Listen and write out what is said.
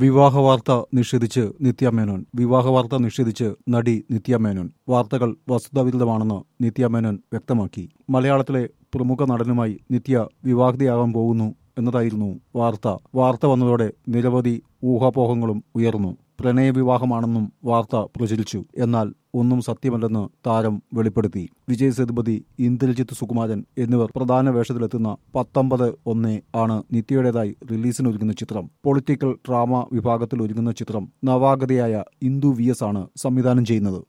വിവാഹ വാർത്ത നിഷേധിച്ച് നിത്യ മേനോൻ വിവാഹ വാർത്ത നിഷേധിച്ച് നടി നിത്യ മേനോൻ വാർത്തകൾ വസ്തുതാവിരുദ്ധമാണെന്ന് നിത്യ മേനോൻ വ്യക്തമാക്കി മലയാളത്തിലെ പ്രമുഖ നടനുമായി നിത്യ വിവാഹിതയാകാൻ പോകുന്നു എന്നതായിരുന്നു വാർത്ത വാർത്ത വന്നതോടെ നിരവധി ഊഹാപോഹങ്ങളും ഉയർന്നു പ്രണയവിവാഹമാണെന്നും വാർത്ത പ്രചരിച്ചു എന്നാൽ ഒന്നും സത്യമല്ലെന്ന് താരം വെളിപ്പെടുത്തി വിജയ് സേതുപതി ഇന്ദ്രജിത്ത് സുകുമാരൻ എന്നിവർ പ്രധാന വേഷത്തിലെത്തുന്ന പത്തൊമ്പത് ഒന്ന് ആണ് നിത്യയുടേതായി റിലീസിനൊരുങ്ങുന്ന ചിത്രം പൊളിറ്റിക്കൽ ഡ്രാമ വിഭാഗത്തിൽ ഒരുങ്ങുന്ന ചിത്രം നവാഗതയായ ഇന്ദു വി എസ് ആണ് സംവിധാനം ചെയ്യുന്നത്